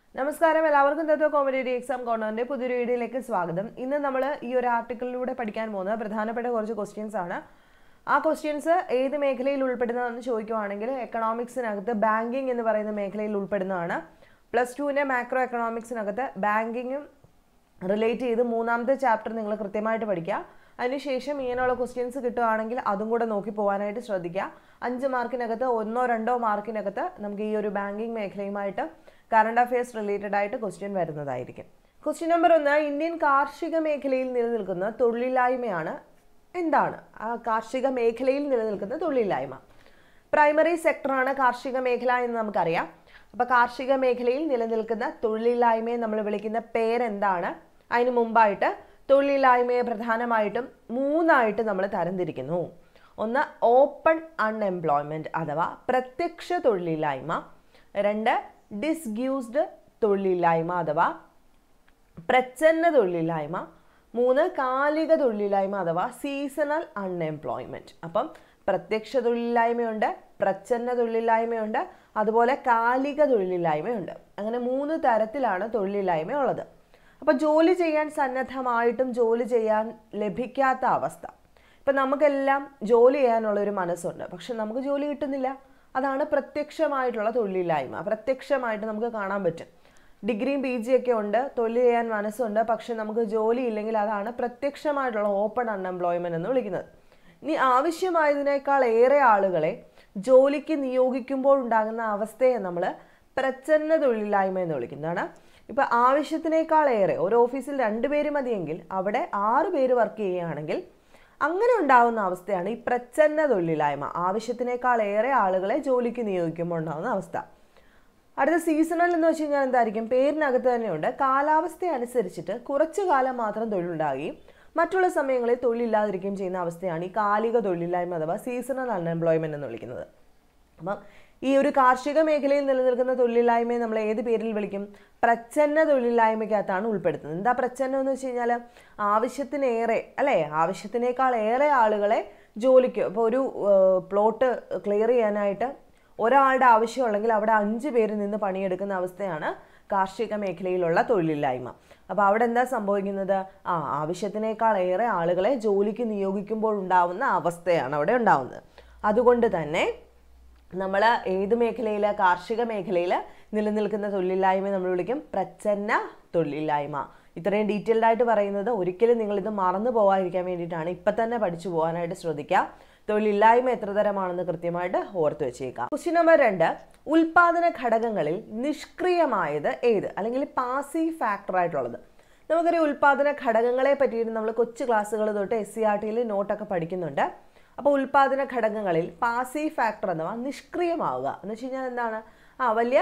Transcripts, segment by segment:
നമസ്കാരം എല്ലാവർക്കും തത്വ competitive exam കോർണറിന്റെ പുതിയൊരു വീഡിയോയിലേക്ക് സ്വാഗതം ഇന്ന് നമ്മൾ ഈ ഒരു ആർട്ടിക്കിളിലൂടെ പഠിക്കാൻ പോകുന്ന പ്രധാനപ്പെട്ട കുറച്ച് ക്വസ്റ്റ്യൻസ് ആണ് ആ ക്വസ്റ്റ്യൻസ് ഏത് മേഖലയിൽ ഉൾപ്പെടുന്നതെന്ന് ചോദിക്കുവാണെങ്കിൽ എക്കണോമിക്സിനകത്ത് ബാങ്കിങ് എന്ന് പറയുന്ന മേഖലയിൽ ഉൾപ്പെടുന്നതാണ് പ്ലസ് ടുവിൻ്റെ മാക്രോ എക്കണോമിക്സിനകത്ത് ബാങ്കിങ്ങും റിലേറ്റ് ചെയ്ത് മൂന്നാമത്തെ ചാപ്റ്റർ നിങ്ങൾ കൃത്യമായിട്ട് പഠിക്കുക അതിനുശേഷം ഇങ്ങനെയുള്ള ക്വസ്റ്റ്യൻസ് കിട്ടുകയാണെങ്കിൽ അതും കൂടെ നോക്കി പോകാനായിട്ട് ശ്രദ്ധിക്കുക അഞ്ച് മാർക്കിനകത്ത് ഒന്നോ രണ്ടോ മാർക്കിനകത്ത് നമുക്ക് ഈ ഒരു ബാങ്കിങ് മേഖലയുമായിട്ട് കറണ്ട് അഫയേഴ്സ് റിലേറ്റഡ് ആയിട്ട് ക്വസ്റ്റ്യൻ വരുന്നതായിരിക്കും ക്വസ്റ്റ്യൻ നമ്പർ ഒന്ന് ഇന്ത്യൻ കാർഷിക മേഖലയിൽ നിലനിൽക്കുന്ന തൊഴിലില്ലായ്മയാണ് എന്താണ് ആ കാർഷിക മേഖലയിൽ നിലനിൽക്കുന്ന തൊഴിലില്ലായ്മ പ്രൈമറി സെക്ടറാണ് കാർഷിക മേഖല എന്ന് നമുക്കറിയാം അപ്പോൾ കാർഷിക മേഖലയിൽ നിലനിൽക്കുന്ന തൊഴിലില്ലായ്മയെ നമ്മൾ വിളിക്കുന്ന പേരെന്താണ് അതിന് മുമ്പായിട്ട് തൊഴിലില്ലായ്മയെ പ്രധാനമായിട്ടും മൂന്നായിട്ട് നമ്മൾ തരംതിരിക്കുന്നു ഒന്ന് ഓപ്പൺ അൺഎംപ്ലോയ്മെൻറ്റ് അഥവാ പ്രത്യക്ഷ തൊഴിലില്ലായ്മ രണ്ട് ഡിസ്ഗ്യൂസ്ഡ് തൊഴിലില്ലായ്മ അഥവാ പ്രച്ഛന്ന തൊഴിലില്ലായ്മ മൂന്ന് കാലിക തൊഴിലില്ലായ്മ അഥവാ സീസണൽ അൺഎംപ്ലോയ്മെൻറ്റ് അപ്പം പ്രത്യക്ഷ തൊഴിലില്ലായ്മയുണ്ട് പ്രച്ഛന്ന തൊഴിലില്ലായ്മയുണ്ട് അതുപോലെ കാലിക തൊഴിലില്ലായ്മയുണ്ട് അങ്ങനെ മൂന്ന് തരത്തിലാണ് തൊഴിലില്ലായ്മ ഉള്ളത് അപ്പോൾ ജോലി ചെയ്യാൻ സന്നദ്ധമായിട്ടും ജോലി ചെയ്യാൻ ലഭിക്കാത്ത അവസ്ഥ ഇപ്പം നമുക്കെല്ലാം ജോലി ചെയ്യാനുള്ള ഒരു മനസ്സുണ്ട് പക്ഷെ നമുക്ക് ജോലി കിട്ടുന്നില്ല അതാണ് പ്രത്യക്ഷമായിട്ടുള്ള തൊഴിലില്ലായ്മ പ്രത്യക്ഷമായിട്ട് നമുക്ക് കാണാൻ പറ്റും ഡിഗ്രിയും പി ജി ഒക്കെ ഉണ്ട് തൊഴിൽ ചെയ്യാൻ മനസ്സുണ്ട് പക്ഷെ നമുക്ക് ജോലി ഇല്ലെങ്കിൽ അതാണ് പ്രത്യക്ഷമായിട്ടുള്ള ഓപ്പൺ അൺഎംപ്ലോയ്മെന്റ് എന്ന് വിളിക്കുന്നത് ഇനി ആവശ്യമായതിനേക്കാൾ ഏറെ ആളുകളെ ജോലിക്ക് നിയോഗിക്കുമ്പോൾ ഉണ്ടാകുന്ന അവസ്ഥയെ നമ്മൾ പ്രച്ഛന്ന തൊഴിലില്ലായ്മ എന്ന് വിളിക്കുന്നതാണ് ഇപ്പൊ ആവശ്യത്തിനേക്കാൾ ഏറെ ഒരു ഓഫീസിൽ രണ്ടുപേര് മതിയെങ്കിൽ അവിടെ ആറ് പേര് വർക്ക് ചെയ്യുകയാണെങ്കിൽ അങ്ങനെ ഉണ്ടാകുന്ന അവസ്ഥയാണ് ഈ പ്രച്ഛന്ന തൊഴിലില്ലായ്മ ആവശ്യത്തിനേക്കാൾ ഏറെ ആളുകളെ ജോലിക്ക് നിയോഗിക്കുമ്പോൾ ഉണ്ടാകുന്ന അവസ്ഥ അടുത്ത സീസണൽ എന്ന് വെച്ച് കഴിഞ്ഞാൽ എന്തായിരിക്കും പേരിനകത്ത് തന്നെയുണ്ട് കാലാവസ്ഥ അനുസരിച്ചിട്ട് കുറച്ചു കാലം മാത്രം തൊഴിലുണ്ടാകുകയും മറ്റുള്ള സമയങ്ങളിൽ തൊഴിലില്ലാതിരിക്കുകയും ചെയ്യുന്ന അവസ്ഥയാണ് ഈ കാലിക തൊഴിലില്ലായ്മ അഥവാ സീസണൽ അൺഎംപ്ലോയ്മെന്റ് എന്ന് വിളിക്കുന്നത് അപ്പം ഈ ഒരു കാർഷിക മേഖലയിൽ നിലനിൽക്കുന്ന തൊഴിലില്ലായ്മയെ നമ്മൾ ഏത് പേരിൽ വിളിക്കും പ്രച്ഛന്ന തൊഴിലില്ലായ്മയ്ക്കകത്താണ് ഉൾപ്പെടുത്തുന്നത് എന്താ പ്രച്ഛന്നം എന്ന് വെച്ച് കഴിഞ്ഞാൽ ആവശ്യത്തിനേറെ അല്ലേ ആവശ്യത്തിനേക്കാൾ ഏറെ ആളുകളെ ജോലിക്ക് ഇപ്പോൾ ഒരു പ്ലോട്ട് ക്ലിയർ ചെയ്യാനായിട്ട് ഒരാളുടെ ആവശ്യമുള്ളെങ്കിൽ അവിടെ അഞ്ച് പേര് നിന്ന് പണിയെടുക്കുന്ന അവസ്ഥയാണ് കാർഷിക മേഖലയിലുള്ള തൊഴിലില്ലായ്മ അപ്പോൾ അവിടെ എന്താ സംഭവിക്കുന്നത് ആ ആവശ്യത്തിനേക്കാൾ ഏറെ ആളുകളെ ജോലിക്ക് നിയോഗിക്കുമ്പോൾ ഉണ്ടാവുന്ന അവസ്ഥയാണ് അവിടെ ഉണ്ടാവുന്നത് അതുകൊണ്ട് തന്നെ നമ്മൾ ഏത് മേഖലയിൽ കാർഷിക മേഖലയിൽ നിലനിൽക്കുന്ന തൊഴിലില്ലായ്മ നമ്മൾ വിളിക്കും പ്രച്ഛന്ന തൊഴിലില്ലായ്മ ഇത്രയും ഡീറ്റെയിൽഡ് ആയിട്ട് പറയുന്നത് ഒരിക്കലും നിങ്ങളിത് മറന്നു പോകാതിരിക്കാൻ വേണ്ടിയിട്ടാണ് ഇപ്പം തന്നെ പഠിച്ചു പോകാനായിട്ട് ശ്രദ്ധിക്കുക തൊഴിലില്ലായ്മ എത്ര തരമാണെന്ന് കൃത്യമായിട്ട് ഓർത്തു വെച്ചേക്കാം ക്വസ്റ്റ്യൻ നമ്പർ രണ്ട് ഉൽപാദന ഘടകങ്ങളിൽ നിഷ്ക്രിയമായത് ഏത് അല്ലെങ്കിൽ പാസീവ് ഫാക്ടർ ആയിട്ടുള്ളത് നമുക്കൊരു ഉൽപാദന ഘടകങ്ങളെ പറ്റിയിട്ട് നമ്മൾ കൊച്ചു ക്ലാസ്സുകൾ തൊട്ട് എസ് സി ആർ ടിയിൽ നോട്ടൊക്കെ പഠിക്കുന്നുണ്ട് അപ്പോൾ ഉൽപാദന ഘടകങ്ങളിൽ പാസീവ് ഫാക്ടർ അഥവാ നിഷ്ക്രിയമാവുക എന്ന് വെച്ച് കഴിഞ്ഞാൽ എന്താണ് ആ വലിയ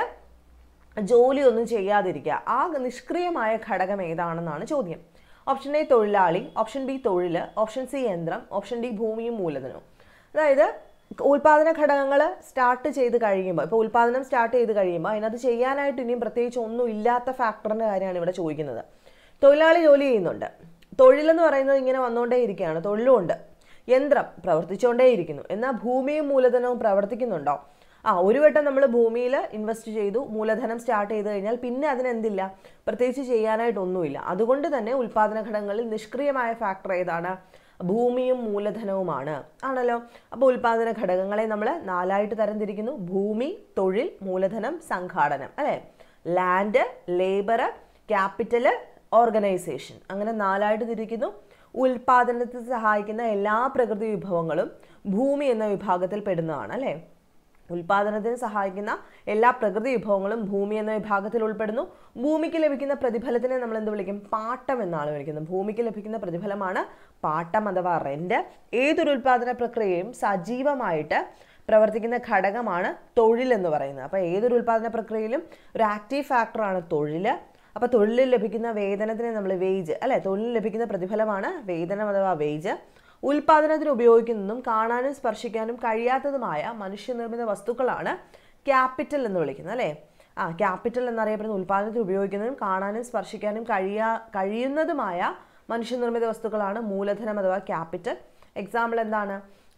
ജോലിയൊന്നും ചെയ്യാതിരിക്കുക ആ നിഷ്ക്രിയമായ ഘടകം ഏതാണെന്നാണ് ചോദ്യം ഓപ്ഷൻ എ തൊഴിലാളി ഓപ്ഷൻ ബി തൊഴിൽ ഓപ്ഷൻ സി യന്ത്രം ഓപ്ഷൻ ഡി ഭൂമിയും മൂലധനവും അതായത് ഉൽപാദന ഘടകങ്ങൾ സ്റ്റാർട്ട് ചെയ്ത് കഴിയുമ്പോൾ ഇപ്പോൾ ഉൽപാദനം സ്റ്റാർട്ട് ചെയ്ത് കഴിയുമ്പോൾ അതിനകത്ത് ചെയ്യാനായിട്ട് ഇനിയും പ്രത്യേകിച്ച് ഒന്നും ഇല്ലാത്ത ഫാക്ടറിൻ്റെ കാര്യമാണ് ഇവിടെ ചോദിക്കുന്നത് തൊഴിലാളി ജോലി ചെയ്യുന്നുണ്ട് തൊഴിലെന്ന് പറയുന്നത് ഇങ്ങനെ വന്നുകൊണ്ടേ ഇരിക്കുകയാണ് തൊഴിലും ഉണ്ട് യന്ത്രം പ്രവർത്തിച്ചുകൊണ്ടേയിരിക്കുന്നു എന്നാൽ ഭൂമിയും മൂലധനവും പ്രവർത്തിക്കുന്നുണ്ടോ ആ ഒരു വട്ടം നമ്മൾ ഭൂമിയിൽ ഇൻവെസ്റ്റ് ചെയ്തു മൂലധനം സ്റ്റാർട്ട് ചെയ്ത് കഴിഞ്ഞാൽ പിന്നെ അതിനെന്തില്ല പ്രത്യേകിച്ച് ചെയ്യാനായിട്ടൊന്നുമില്ല അതുകൊണ്ട് തന്നെ ഉൽപാദന ഘടകങ്ങളിൽ നിഷ്ക്രിയമായ ഫാക്ടർ ഏതാണ് ഭൂമിയും മൂലധനവുമാണ് ആണല്ലോ അപ്പോൾ ഉൽപാദന ഘടകങ്ങളെ നമ്മൾ നാലായിട്ട് തരംതിരിക്കുന്നു ഭൂമി തൊഴിൽ മൂലധനം സംഘാടനം അല്ലേ ലാൻഡ് ലേബർ ക്യാപിറ്റൽ ഓർഗനൈസേഷൻ അങ്ങനെ നാലായിട്ട് തിരിക്കുന്നു ഉൽപാദനത്തിൽ സഹായിക്കുന്ന എല്ലാ പ്രകൃതി വിഭവങ്ങളും ഭൂമി എന്ന വിഭാഗത്തിൽ പെടുന്നതാണ് അല്ലേ ഉൽപാദനത്തിന് സഹായിക്കുന്ന എല്ലാ പ്രകൃതി വിഭവങ്ങളും ഭൂമി എന്ന വിഭാഗത്തിൽ ഉൾപ്പെടുന്നു ഭൂമിക്ക് ലഭിക്കുന്ന പ്രതിഫലത്തിനെ നമ്മൾ എന്ത് വിളിക്കും പാട്ടം എന്നാണ് വിളിക്കുന്നത് ഭൂമിക്ക് ലഭിക്കുന്ന പ്രതിഫലമാണ് പാട്ടം അഥവാ റെന്റ് ഏതൊരു ഉൽപാദന പ്രക്രിയയും സജീവമായിട്ട് പ്രവർത്തിക്കുന്ന ഘടകമാണ് തൊഴിൽ എന്ന് പറയുന്നത് അപ്പോൾ ഏതൊരു ഉൽപാദന പ്രക്രിയയിലും ഒരു ആക്റ്റീവ് ഫാക്ടറാണ് തൊഴിൽ അപ്പോൾ തൊഴിലിൽ ലഭിക്കുന്ന വേതനത്തിനെ നമ്മൾ വേജ് അല്ലേ തൊഴിലിൽ ലഭിക്കുന്ന പ്രതിഫലമാണ് വേതനം അഥവാ വേജ് ഉൽപാദനത്തിന് ഉപയോഗിക്കുന്നതും കാണാനും സ്പർശിക്കാനും കഴിയാത്തതുമായ മനുഷ്യനിർമ്മിത വസ്തുക്കളാണ് ക്യാപിറ്റൽ എന്ന് വിളിക്കുന്നത് അല്ലേ ആ ക്യാപിറ്റൽ എന്നറിയപ്പെടുന്ന ഉൽപാദനത്തിൽ ഉപയോഗിക്കുന്നതും കാണാനും സ്പർശിക്കാനും കഴിയാ കഴിയുന്നതുമായ മനുഷ്യനിർമ്മിത വസ്തുക്കളാണ് മൂലധനം അഥവാ ക്യാപിറ്റൽ എക്സാമ്പിൾ എന്താണ്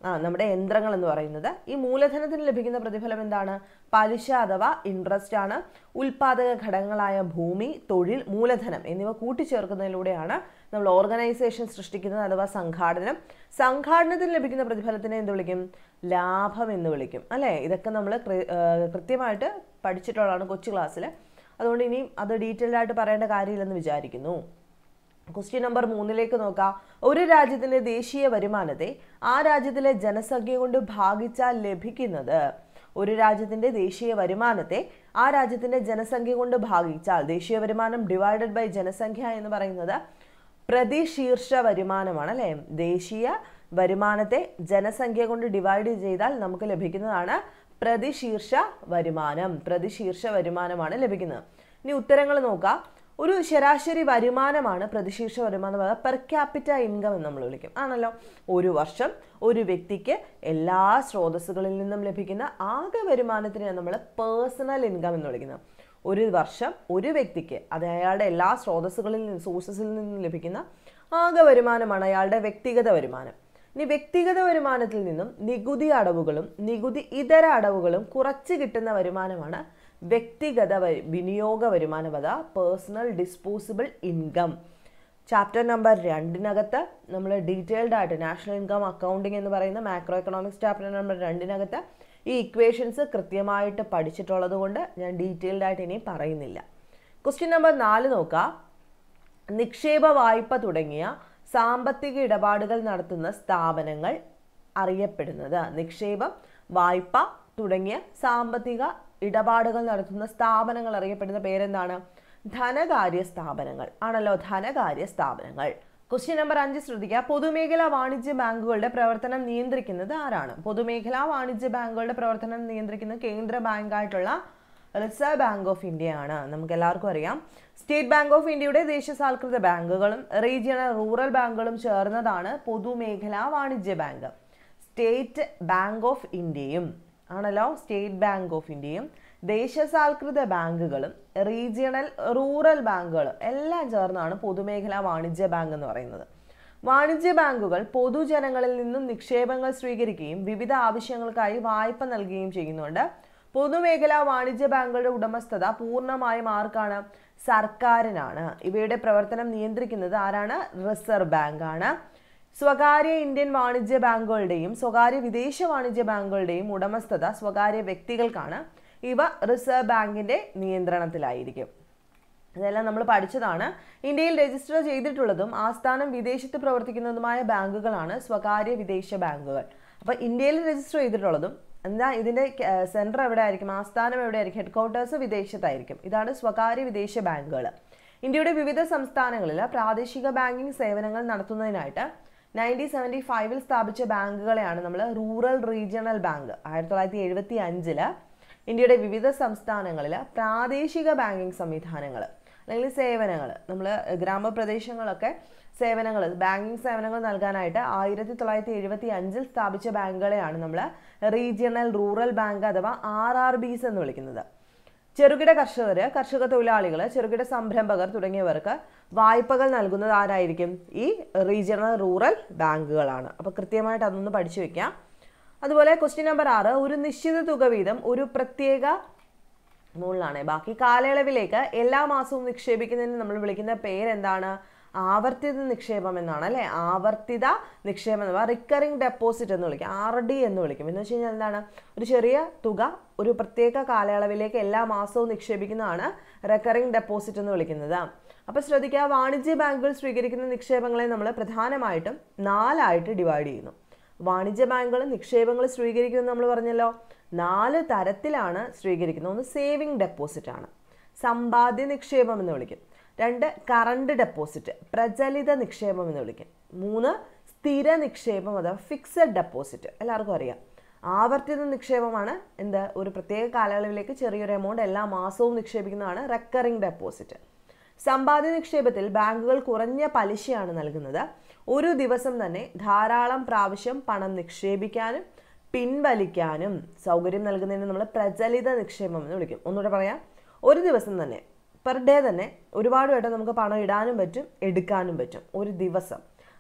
ആ നമ്മുടെ യന്ത്രങ്ങൾ എന്ന് പറയുന്നത് ഈ മൂലധനത്തിന് ലഭിക്കുന്ന പ്രതിഫലം എന്താണ് പലിശ അഥവാ ഇൻട്രസ്റ്റ് ആണ് ഉൽപാദക ഘടകങ്ങളായ ഭൂമി തൊഴിൽ മൂലധനം എന്നിവ കൂട്ടിച്ചേർക്കുന്നതിലൂടെയാണ് നമ്മൾ ഓർഗനൈസേഷൻ സൃഷ്ടിക്കുന്നത് അഥവാ സംഘാടനം സംഘാടനത്തിന് ലഭിക്കുന്ന പ്രതിഫലത്തിനെ എന്ത് വിളിക്കും ലാഭം എന്ന് വിളിക്കും അല്ലേ ഇതൊക്കെ നമ്മൾ കൃത്യമായിട്ട് പഠിച്ചിട്ടുള്ളതാണ് കൊച്ചു ക്ലാസ്സിൽ അതുകൊണ്ട് ഇനിയും അത് ഡീറ്റെയിൽഡ് ആയിട്ട് പറയേണ്ട കാര്യമില്ലെന്ന് വിചാരിക്കുന്നു ക്വസ്റ്റ്യൻ നമ്പർ മൂന്നിലേക്ക് നോക്കാം ഒരു രാജ്യത്തിന്റെ ദേശീയ വരുമാനത്തെ ആ രാജ്യത്തിലെ ജനസംഖ്യ കൊണ്ട് ഭാഗിച്ചാൽ ലഭിക്കുന്നത് ഒരു രാജ്യത്തിന്റെ ദേശീയ വരുമാനത്തെ ആ രാജ്യത്തിന്റെ ജനസംഖ്യ കൊണ്ട് ഭാഗിച്ചാൽ ദേശീയ വരുമാനം ഡിവൈഡഡ് ബൈ ജനസംഖ്യ എന്ന് പറയുന്നത് പ്രതിശീർഷ വരുമാനമാണ് അല്ലേ ദേശീയ വരുമാനത്തെ ജനസംഖ്യ കൊണ്ട് ഡിവൈഡ് ചെയ്താൽ നമുക്ക് ലഭിക്കുന്നതാണ് പ്രതിശീർഷ വരുമാനം പ്രതിശീർഷ വരുമാനമാണ് ലഭിക്കുന്നത് ഇനി ഉത്തരങ്ങൾ നോക്കാം ഒരു ശരാശരി വരുമാനമാണ് പ്രതിശീർഷ വരുമാനം അതായത് പെർ ക്യാപിറ്റ ഇൻകം എന്ന് നമ്മൾ വിളിക്കും ആണല്ലോ ഒരു വർഷം ഒരു വ്യക്തിക്ക് എല്ലാ സ്രോതസ്സുകളിൽ നിന്നും ലഭിക്കുന്ന ആകെ വരുമാനത്തിനെ നമ്മൾ പേഴ്സണൽ ഇൻകം എന്ന് വിളിക്കുന്നത് ഒരു വർഷം ഒരു വ്യക്തിക്ക് അത് അയാളുടെ എല്ലാ സ്രോതസ്സുകളിൽ നിന്ന് സോഴ്സസിൽ നിന്നും ലഭിക്കുന്ന ആകെ വരുമാനമാണ് അയാളുടെ വ്യക്തിഗത വരുമാനം ഇനി വ്യക്തിഗത വരുമാനത്തിൽ നിന്നും നികുതി അടവുകളും നികുതി ഇതര അടവുകളും കുറച്ച് കിട്ടുന്ന വരുമാനമാണ് വ്യക്തിഗത വ- വിനിയോഗ വരുമാനം അതാ personal disposable income chapter number രണ്ടിനകത്ത് നമ്മൾ ഡീറ്റെയിൽഡ് ആയിട്ട് നാഷണൽ ഇൻകം അക്കൗണ്ടിങ് എന്ന് പറയുന്ന മാക്രോ എക്കണോമിക്സ് ചാപ്റ്റർ നമ്പർ രണ്ടിനകത്ത് ഈ ഇക്വേഷൻസ് കൃത്യമായിട്ട് പഠിച്ചിട്ടുള്ളത് കൊണ്ട് ഞാൻ ഡീറ്റെയിൽഡ് ആയിട്ട് ഇനി പറയുന്നില്ല ക്വസ്റ്റ്യൻ നമ്പർ നാല് നോക്കാം നിക്ഷേപ വായ്പ തുടങ്ങിയ സാമ്പത്തിക ഇടപാടുകൾ നടത്തുന്ന സ്ഥാപനങ്ങൾ അറിയപ്പെടുന്നത് നിക്ഷേപം വായ്പ തുടങ്ങിയ സാമ്പത്തിക ഇടപാടുകൾ നടത്തുന്ന സ്ഥാപനങ്ങൾ അറിയപ്പെടുന്ന പേരെന്താണ് ധനകാര്യ സ്ഥാപനങ്ങൾ ആണല്ലോ ധനകാര്യ സ്ഥാപനങ്ങൾ ക്വസ്റ്റ്യൻ നമ്പർ അഞ്ച് ശ്രദ്ധിക്കുക പൊതുമേഖലാ വാണിജ്യ ബാങ്കുകളുടെ പ്രവർത്തനം നിയന്ത്രിക്കുന്നത് ആരാണ് പൊതുമേഖലാ വാണിജ്യ ബാങ്കുകളുടെ പ്രവർത്തനം നിയന്ത്രിക്കുന്നത് കേന്ദ്ര ബാങ്കായിട്ടുള്ള റിസർവ് ബാങ്ക് ഓഫ് ഇന്ത്യ ആണ് നമുക്ക് എല്ലാവർക്കും അറിയാം സ്റ്റേറ്റ് ബാങ്ക് ഓഫ് ഇന്ത്യയുടെ ദേശസാൽകൃത ബാങ്കുകളും റീജിയണൽ റൂറൽ ബാങ്കുകളും ചേർന്നതാണ് പൊതുമേഖലാ വാണിജ്യ ബാങ്ക് സ്റ്റേറ്റ് ബാങ്ക് ഓഫ് ഇന്ത്യയും ആണല്ലോ സ്റ്റേറ്റ് ബാങ്ക് ഓഫ് ഇന്ത്യയും ദേശസാൽകൃത ബാങ്കുകളും റീജിയണൽ റൂറൽ ബാങ്കുകളും എല്ലാം ചേർന്നാണ് പൊതുമേഖലാ വാണിജ്യ ബാങ്ക് എന്ന് പറയുന്നത് വാണിജ്യ ബാങ്കുകൾ പൊതുജനങ്ങളിൽ നിന്നും നിക്ഷേപങ്ങൾ സ്വീകരിക്കുകയും വിവിധ ആവശ്യങ്ങൾക്കായി വായ്പ നൽകുകയും ചെയ്യുന്നുണ്ട് പൊതുമേഖലാ വാണിജ്യ ബാങ്കുകളുടെ ഉടമസ്ഥത പൂർണ്ണമായും ആർക്കാണ് സർക്കാരിനാണ് ഇവയുടെ പ്രവർത്തനം നിയന്ത്രിക്കുന്നത് ആരാണ് റിസർവ് ബാങ്ക് ആണ് സ്വകാര്യ ഇന്ത്യൻ വാണിജ്യ ബാങ്കുകളുടെയും സ്വകാര്യ വിദേശ വാണിജ്യ ബാങ്കുകളുടെയും ഉടമസ്ഥത സ്വകാര്യ വ്യക്തികൾക്കാണ് ഇവ റിസർവ് ബാങ്കിന്റെ നിയന്ത്രണത്തിലായിരിക്കും ഇതെല്ലാം നമ്മൾ പഠിച്ചതാണ് ഇന്ത്യയിൽ രജിസ്റ്റർ ചെയ്തിട്ടുള്ളതും ആസ്ഥാനം വിദേശത്ത് പ്രവർത്തിക്കുന്നതുമായ ബാങ്കുകളാണ് സ്വകാര്യ വിദേശ ബാങ്കുകൾ അപ്പോൾ ഇന്ത്യയിൽ രജിസ്റ്റർ ചെയ്തിട്ടുള്ളതും എന്താ ഇതിന്റെ സെന്റർ എവിടെ ആയിരിക്കും ആസ്ഥാനം എവിടെ ആയിരിക്കും ഹെഡ് ക്വാർട്ടേഴ്സ് വിദേശത്തായിരിക്കും ഇതാണ് സ്വകാര്യ വിദേശ ബാങ്കുകൾ ഇന്ത്യയുടെ വിവിധ സംസ്ഥാനങ്ങളിൽ പ്രാദേശിക ബാങ്കിംഗ് സേവനങ്ങൾ നടത്തുന്നതിനായിട്ട് നയൻറ്റീൻ സെവൻറ്റി ഫൈവിൽ സ്ഥാപിച്ച ബാങ്കുകളെയാണ് നമ്മൾ റൂറൽ റീജിയണൽ ബാങ്ക് ആയിരത്തി തൊള്ളായിരത്തി എഴുപത്തി അഞ്ചില് ഇന്ത്യയുടെ വിവിധ സംസ്ഥാനങ്ങളിൽ പ്രാദേശിക ബാങ്കിംഗ് സംവിധാനങ്ങൾ അല്ലെങ്കിൽ സേവനങ്ങൾ നമ്മൾ ഗ്രാമപ്രദേശങ്ങളൊക്കെ സേവനങ്ങൾ ബാങ്കിംഗ് സേവനങ്ങൾ നൽകാനായിട്ട് ആയിരത്തി തൊള്ളായിരത്തി എഴുപത്തി അഞ്ചിൽ സ്ഥാപിച്ച ബാങ്കുകളെയാണ് നമ്മൾ റീജിയണൽ റൂറൽ ബാങ്ക് അഥവാ ആർ ആർ ബിസ് എന്ന് വിളിക്കുന്നത് ചെറുകിട കർഷകർ കർഷക തൊഴിലാളികൾ ചെറുകിട സംരംഭകർ തുടങ്ങിയവർക്ക് വായ്പകൾ നൽകുന്നത് ആരായിരിക്കും ഈ റീജിയണൽ റൂറൽ ബാങ്കുകളാണ് അപ്പോൾ കൃത്യമായിട്ട് അതൊന്ന് പഠിച്ചു വെക്കാം അതുപോലെ ക്വസ്റ്റ്യൻ നമ്പർ ആറ് ഒരു നിശ്ചിത തുക വീതം ഒരു പ്രത്യേക മുകളിലാണ് ബാക്കി കാലയളവിലേക്ക് എല്ലാ മാസവും നിക്ഷേപിക്കുന്നതിന് നമ്മൾ വിളിക്കുന്ന പേരെന്താണ് ആവർത്തിത നിക്ഷേപം എന്നാണ് അല്ലേ ആവർത്തിത നിക്ഷേപം എന്ന് പറയുക റിക്കറിംഗ് ഡെപ്പോസിറ്റ് എന്ന് വിളിക്കും ആർ ഡി എന്ന് വിളിക്കും എന്ന് വെച്ച് കഴിഞ്ഞാൽ എന്താണ് ഒരു ചെറിയ തുക ഒരു പ്രത്യേക കാലയളവിലേക്ക് എല്ലാ മാസവും നിക്ഷേപിക്കുന്നതാണ് റെക്കറിംഗ് ഡെപ്പോസിറ്റ് എന്ന് വിളിക്കുന്നത് അപ്പോൾ ശ്രദ്ധിക്കുക വാണിജ്യ ബാങ്കുകൾ സ്വീകരിക്കുന്ന നിക്ഷേപങ്ങളെ നമ്മൾ പ്രധാനമായിട്ടും നാലായിട്ട് ഡിവൈഡ് ചെയ്യുന്നു വാണിജ്യ ബാങ്കുകൾ നിക്ഷേപങ്ങൾ സ്വീകരിക്കുമെന്ന് നമ്മൾ പറഞ്ഞല്ലോ നാല് തരത്തിലാണ് സ്വീകരിക്കുന്നത് ഒന്ന് സേവിങ് ഡെപ്പോസിറ്റ് ആണ് സമ്പാദ്യ നിക്ഷേപം എന്ന് വിളിക്കും രണ്ട് കറണ്ട് ഡെപ്പോസിറ്റ് പ്രചലിത നിക്ഷേപം എന്ന് വിളിക്കും മൂന്ന് സ്ഥിര നിക്ഷേപം അഥവാ ഫിക്സഡ് ഡെപ്പോസിറ്റ് എല്ലാവർക്കും അറിയാം ആവർത്തിത നിക്ഷേപമാണ് എന്ത് ഒരു പ്രത്യേക കാലയളവിലേക്ക് ചെറിയൊരു എമൗണ്ട് എല്ലാ മാസവും നിക്ഷേപിക്കുന്നതാണ് റെക്കറിംഗ് ഡെപ്പോസിറ്റ് സമ്പാദ്യ നിക്ഷേപത്തിൽ ബാങ്കുകൾ കുറഞ്ഞ പലിശയാണ് നൽകുന്നത് ഒരു ദിവസം തന്നെ ധാരാളം പ്രാവശ്യം പണം നിക്ഷേപിക്കാനും പിൻവലിക്കാനും സൗകര്യം നൽകുന്നതിന് നമ്മൾ പ്രചലിത നിക്ഷേപം എന്ന് വിളിക്കും ഒന്നുകൂടെ പറയാം ഒരു ദിവസം തന്നെ പെർ ഡേ തന്നെ ഒരുപാട് വട്ടം നമുക്ക് പണം ഇടാനും പറ്റും എടുക്കാനും പറ്റും ഒരു ദിവസം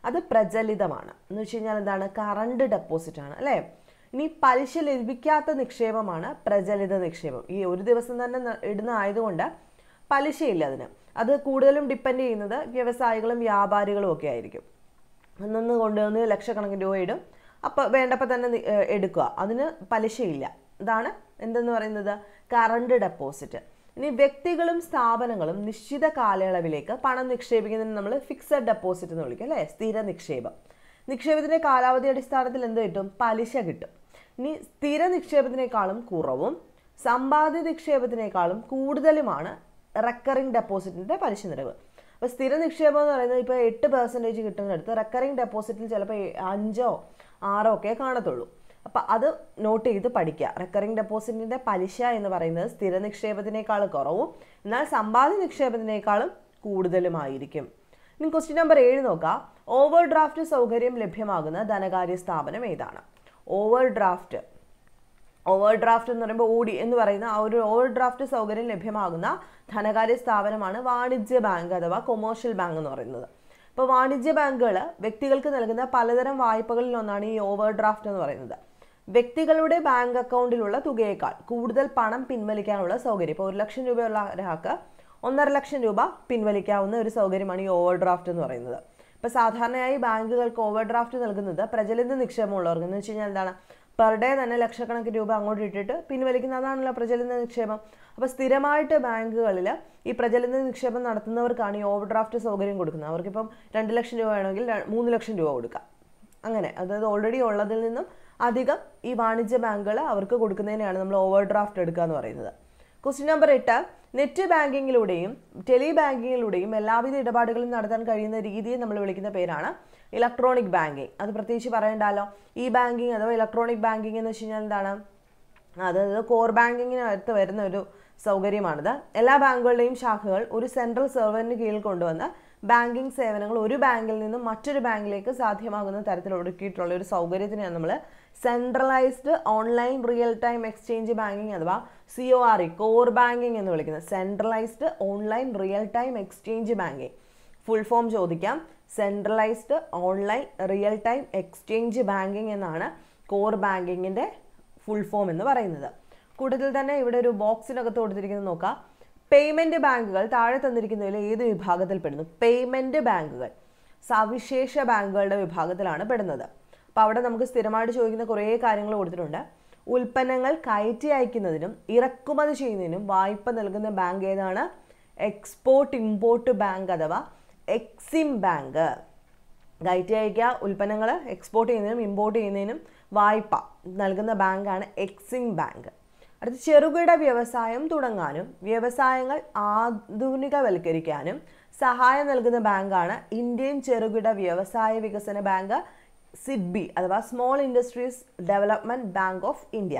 അത് പ്രചലിതമാണ് എന്ന് വെച്ച് കഴിഞ്ഞാൽ എന്താണ് കറണ്ട് ഡെപ്പോസിറ്റ് ആണ് അല്ലേ ഇനി പലിശ ലഭിക്കാത്ത നിക്ഷേപമാണ് പ്രചലിത നിക്ഷേപം ഈ ഒരു ദിവസം തന്നെ ന- ഇടുന്ന ആയതുകൊണ്ട് പലിശയില്ല അതിന് അത് കൂടുതലും ഡിപ്പെൻഡ് ചെയ്യുന്നത് വ്യവസായികളും വ്യാപാരികളും ഒക്കെ ആയിരിക്കും അന്നൊന്ന് കൊണ്ടുവന്ന് ലക്ഷക്കണക്കിന് രൂപ ഇടും അപ്പോൾ വേണ്ടപ്പോൾ തന്നെ നി- ഏഹ് എടുക്കുക അതിന് പലിശയില്ല ഇതാണ് എന്തെന്ന് പറയുന്നത് കറണ്ട് ഡെപ്പോസിറ്റ് ഇനി വ്യക്തികളും സ്ഥാപനങ്ങളും നിശ്ചിത കാലയളവിലേക്ക് പണം നിക്ഷേപിക്കുന്നതിന് നമ്മൾ ഫിക്സഡ് ഡെപ്പോസിറ്റ് എന്ന് വിളിക്കും അല്ലേ സ്ഥിര നിക്ഷേപം നിക്ഷേപത്തിന്റെ കാലാവധി അടിസ്ഥാനത്തിൽ എന്ത് കിട്ടും പലിശ കിട്ടും ഇനി സ്ഥിര നിക്ഷേപത്തിനേക്കാളും കുറവും സമ്പാദ്യ നിക്ഷേപത്തിനേക്കാളും കൂടുതലുമാണ് റെക്കറിംഗ് ഡെപ്പോസിറ്റിന്റെ പലിശ നിരക്ക് അപ്പോൾ സ്ഥിര നിക്ഷേപം എന്ന് പറയുന്നത് ഇപ്പോൾ എട്ട് പെർസെൻറ്റേജ് കിട്ടുന്നിടത്ത് റെക്കറിംഗ് ഡെപ്പോസിറ്റിൽ ചിലപ്പോൾ അഞ്ചോ ആറോ ഒക്കെ കാണത്തുള്ളൂ അപ്പോൾ അത് നോട്ട് ചെയ്ത് പഠിക്കുക റെക്കറിംഗ് ഡെപ്പോസിറ്റിന്റെ പലിശ എന്ന് പറയുന്നത് സ്ഥിര നിക്ഷേപത്തിനേക്കാൾ കുറവും എന്നാൽ സമ്പാദ്യ നിക്ഷേപത്തിനേക്കാളും കൂടുതലുമായിരിക്കും ഇനി ക്വസ്റ്റ്യൻ നമ്പർ ഏഴ് നോക്കാം ഓവർ ഡ്രാഫ്റ്റ് സൗകര്യം ലഭ്യമാകുന്ന ധനകാര്യ സ്ഥാപനം ഏതാണ് ഓവർ ഡ്രാഫ്റ്റ് ഓവർ ഡ്രാഫ്റ്റ് എന്ന് പറയുമ്പോൾ ഓടി എന്ന് പറയുന്ന ആ ഒരു ഓവർ ഡ്രാഫ്റ്റ് സൗകര്യം ലഭ്യമാകുന്ന ധനകാര്യ സ്ഥാപനമാണ് വാണിജ്യ ബാങ്ക് അഥവാ കൊമേഴ്ഷ്യൽ ബാങ്ക് എന്ന് പറയുന്നത് ഇപ്പോൾ വാണിജ്യ ബാങ്കുകൾ വ്യക്തികൾക്ക് നൽകുന്ന പലതരം വായ്പകളിൽ ഒന്നാണ് ഈ ഓവർ ഡ്രാഫ്റ്റ് എന്ന് പറയുന്നത് വ്യക്തികളുടെ ബാങ്ക് അക്കൗണ്ടിലുള്ള തുകയേക്കാൾ കൂടുതൽ പണം പിൻവലിക്കാനുള്ള സൗകര്യം ഇപ്പോൾ ഒരു ലക്ഷം രൂപയുള്ള ഒരാൾക്ക് ഒന്നര ലക്ഷം രൂപ പിൻവലിക്കാവുന്ന ഒരു സൗകര്യമാണ് ഈ ഓവർ ഡ്രാഫ്റ്റ് എന്ന് പറയുന്നത് ഇപ്പോൾ സാധാരണയായി ബാങ്കുകൾക്ക് ഓവർ ഡ്രാഫ്റ്റ് നൽകുന്നത് പ്രചലിത നിക്ഷേപമുള്ളവർക്ക് എന്ന് വെച്ച് കഴിഞ്ഞാൽ എന്താണ് പെർ ഡേ തന്നെ ലക്ഷക്കണക്കിന് രൂപ അങ്ങോട്ട് ഇട്ടിട്ട് പിൻവലിക്കുന്ന അതാണല്ലോ പ്രചലിത നിക്ഷേപം അപ്പോൾ സ്ഥിരമായിട്ട് ബാങ്കുകളിൽ ഈ പ്രചലിത നിക്ഷേപം നടത്തുന്നവർക്കാണ് ഈ ഓവർ ഡ്രാഫ്റ്റ് സൗകര്യം കൊടുക്കുന്നത് അവർക്കിപ്പം രണ്ട് ലക്ഷം രൂപ വേണമെങ്കിൽ ര- മൂന്ന് ലക്ഷം രൂപ കൊടുക്കാം അങ്ങനെ അതായത് ഓൾറെഡി ഉള്ളതിൽ നിന്നും അധികം ഈ വാണിജ്യ ബാങ്കുകൾ അവർക്ക് കൊടുക്കുന്നതിനെയാണ് നമ്മൾ ഓവർ ഡ്രാഫ്റ്റ് എടുക്കുക എന്ന് പറയുന്നത് ക്വസ്റ്റ്യൻ നമ്പർ എട്ട് നെറ്റ് ബാങ്കിങ്ങിലൂടെയും ടെലി ബാങ്കിങ്ങിലൂടെയും എല്ലാവിധ ഇടപാടുകളും നടത്താൻ കഴിയുന്ന രീതിയെ നമ്മൾ വിളിക്കുന്ന പേരാണ് ഇലക്ട്രോണിക് ബാങ്കിങ് അത് പ്രത്യേകിച്ച് പറയണ്ടല്ലോ ഈ ബാങ്കിങ് അഥവാ ഇലക്ട്രോണിക് ബാങ്കിങ് എന്ന് വെച്ച് കഴിഞ്ഞാൽ എന്താണ് അതായത് കോർ ബാങ്കിങ്ങിനകത്ത് വരുന്ന ഒരു സൗകര്യമാണിത് എല്ലാ ബാങ്കുകളുടെയും ശാഖകൾ ഒരു സെൻട്രൽ സെർവറിന് കീഴിൽ കൊണ്ടുവന്ന് ബാങ്കിങ് സേവനങ്ങൾ ഒരു ബാങ്കിൽ നിന്നും മറ്റൊരു ബാങ്കിലേക്ക് സാധ്യമാകുന്ന തരത്തിൽ ഒരുക്കിയിട്ടുള്ള ഒരു സൗകര്യത്തിനെയാണ് നമ്മൾ centralised online real time exchange banking അഥവാ C O R E core banking എന്ന് വിളിക്കുന്നത് centralised online real time exchange banking full form ചോദിക്കാം centralised online real time exchange banking എന്നാണ് കോർ ബാങ്കിങ്ങിൻ്റെ ഫുൾ ഫോം എന്ന് പറയുന്നത് കൂട്ടത്തിൽ തന്നെ ഇവിടെ ഒരു ബോക്സിനകത്ത് കൊടുത്തിരിക്കുന്നത് നോക്കാം പേയ്മെന്റ് ബാങ്കുകൾ താഴെ തന്നിരിക്കുന്നതിൽ ഏത് വിഭാഗത്തിൽ പെടുന്നു പേയ്മെന്റ് ബാങ്കുകൾ സവിശേഷ ബാങ്കുകളുടെ വിഭാഗത്തിലാണ് പെടുന്നത് അപ്പോൾ അവിടെ നമുക്ക് സ്ഥിരമായിട്ട് ചോദിക്കുന്ന കുറേ കാര്യങ്ങൾ കൊടുത്തിട്ടുണ്ട് ഉൽപ്പന്നങ്ങൾ കയറ്റി അയക്കുന്നതിനും ഇറക്കുമതി ചെയ്യുന്നതിനും വായ്പ നൽകുന്ന ബാങ്ക് ഏതാണ് എക്സ്പോർട്ട് ഇമ്പോർട്ട് ബാങ്ക് അഥവാ എക്സിം ബാങ്ക് കയറ്റി അയക്കുക ഉൽപ്പന്നങ്ങൾ എക്സ്പോർട്ട് ചെയ്യുന്നതിനും ഇമ്പോർട്ട് ചെയ്യുന്നതിനും വായ്പ നൽകുന്ന ബാങ്കാണ് എക്സിം ബാങ്ക് അടുത്ത ചെറുകിട വ്യവസായം തുടങ്ങാനും വ്യവസായങ്ങൾ ആധുനികവൽക്കരിക്കാനും സഹായം നൽകുന്ന ബാങ്കാണ് ഇന്ത്യൻ ചെറുകിട വ്യവസായ വികസന ബാങ്ക് സിഡ്ബി അഥവാ small industries development bank of India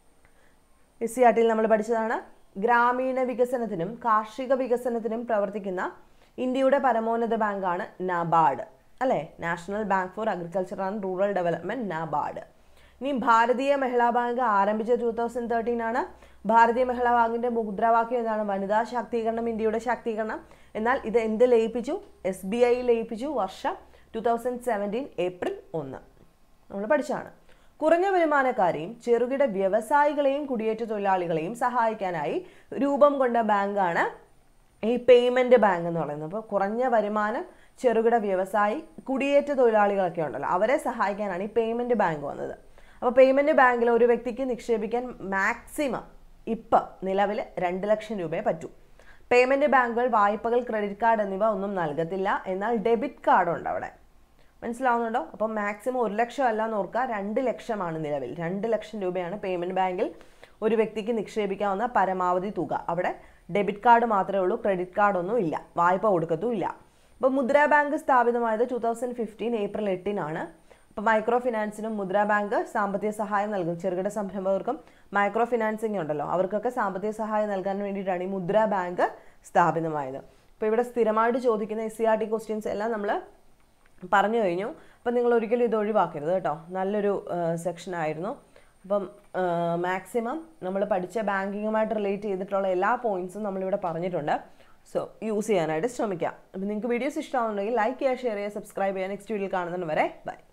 S C R ടിയിൽ നമ്മൾ പഠിച്ചതാണ് ഗ്രാമീണ വികസനത്തിനും കാർഷിക വികസനത്തിനും പ്രവർത്തിക്കുന്ന ഇന്ത്യയുടെ പരമോന്നത ബാങ്കാണ് നബാർഡ് അല്ലേ National Bank for Agriculture and Rural Development NABARD ഇനി ഭാരതീയ മഹിളാ ബാങ്ക് ആരംഭിച്ച ടൂ തൗസൻഡ് തേർട്ടീൻ ആണ് ഭാരതീയ മഹിളാ ബാങ്കിന്റെ മുദ്രാവാക്യം എന്താണ് വനിതാ ശാക്തീകരണം ഇന്ത്യയുടെ ശാക്തീകരണം എന്നാൽ ഇത് എന്ത് ലയിപ്പിച്ചു എസ് ബി ഐ ലയിപ്പിച്ചു വർഷം ടൂ തൗസൻഡ് സെവൻറ്റീൻ ഏപ്രിൽ ഒന്ന് നമ്മൾ പഠിച്ചതാണ് കുറഞ്ഞ വരുമാനക്കാരെയും ചെറുകിട വ്യവസായികളെയും കുടിയേറ്റ തൊഴിലാളികളെയും സഹായിക്കാനായി രൂപം കൊണ്ട ബാങ്കാണ് ഈ പേയ്മെന്റ് ബാങ്ക് എന്ന് പറയുന്നത് അപ്പോൾ കുറഞ്ഞ വരുമാനം ചെറുകിട വ്യവസായി കുടിയേറ്റ തൊഴിലാളികളൊക്കെ ഉണ്ടല്ലോ അവരെ സഹായിക്കാനാണ് ഈ പേയ്മെന്റ് ബാങ്ക് വന്നത് അപ്പോൾ പേയ്മെന്റ് ബാങ്കിൽ ഒരു വ്യക്തിക്ക് നിക്ഷേപിക്കാൻ മാക്സിമം ഇപ്പം നിലവിൽ രണ്ട് ലക്ഷം രൂപയെ പറ്റൂ പേയ്മെന്റ് ബാങ്കുകൾ വായ്പകൾ ക്രെഡിറ്റ് കാർഡ് എന്നിവ ഒന്നും നൽകത്തില്ല എന്നാൽ ഡെബിറ്റ് കാർഡ് ഉണ്ട് അവിടെ മനസ്സിലാവുന്നുണ്ടോ അപ്പം മാക്സിമം ഒരു ലക്ഷം അല്ല എന്ന് ഓർക്കുക രണ്ട് ലക്ഷമാണ് നിലവിൽ രണ്ട് ലക്ഷം രൂപയാണ് പേയ്മെന്റ് ബാങ്കിൽ ഒരു വ്യക്തിക്ക് നിക്ഷേപിക്കാവുന്ന പരമാവധി തുക അവിടെ ഡെബിറ്റ് കാർഡ് മാത്രമേ ഉള്ളൂ ക്രെഡിറ്റ് കാർഡൊന്നും ഇല്ല വായ്പ കൊടുക്കത്തും ഇല്ല അപ്പോൾ മുദ്രാ ബാങ്ക് സ്ഥാപിതമായത് ടൂ തൗസൻഡ് ഫിഫ്റ്റീൻ ഏപ്രിൽ എട്ടിനാണ് അപ്പോൾ മൈക്രോ ഫിനാൻസിനും മുദ്രാ ബാങ്ക് സാമ്പത്തിക സഹായം നൽകും ചെറുകിട സംരംഭകർക്കും മൈക്രോ ഫിനാൻസിങ് ഉണ്ടല്ലോ അവർക്കൊക്കെ സാമ്പത്തിക സഹായം നൽകാൻ വേണ്ടിയിട്ടാണ് ഈ മുദ്രാ ബാങ്ക് സ്ഥാപിതമായത് അപ്പോൾ ഇവിടെ സ്ഥിരമായിട്ട് ചോദിക്കുന്ന S C R T questions എല്ലാം നമ്മൾ പറഞ്ഞു കഴിഞ്ഞു അപ്പം നിങ്ങൾ ഒരിക്കലും ഇത് ഒഴിവാക്കരുത് കേട്ടോ നല്ലൊരു സെക്ഷൻ ആയിരുന്നു അപ്പം മാക്സിമം നമ്മൾ പഠിച്ച ബാങ്കിങ്ങുമായിട്ട് റിലേറ്റ് ചെയ്തിട്ടുള്ള എല്ലാ പോയിന്റ്സും നമ്മളിവിടെ പറഞ്ഞിട്ടുണ്ട് സോ യൂസ് ചെയ്യാനായിട്ട് ശ്രമിക്കാം അപ്പോൾ നിങ്ങൾക്ക് വീഡിയോസ് ഇഷ്ടമാണെന്നുണ്ടെങ്കിൽ ലൈക്ക് ചെയ്യുക ഷെയർ ചെയ്യുക സബ്സ്ക്രൈബ് ചെയ്യുക നെക്സ്റ്റ് വീഡിയോയിൽ കാണുന്നതിന് വരെ ബൈ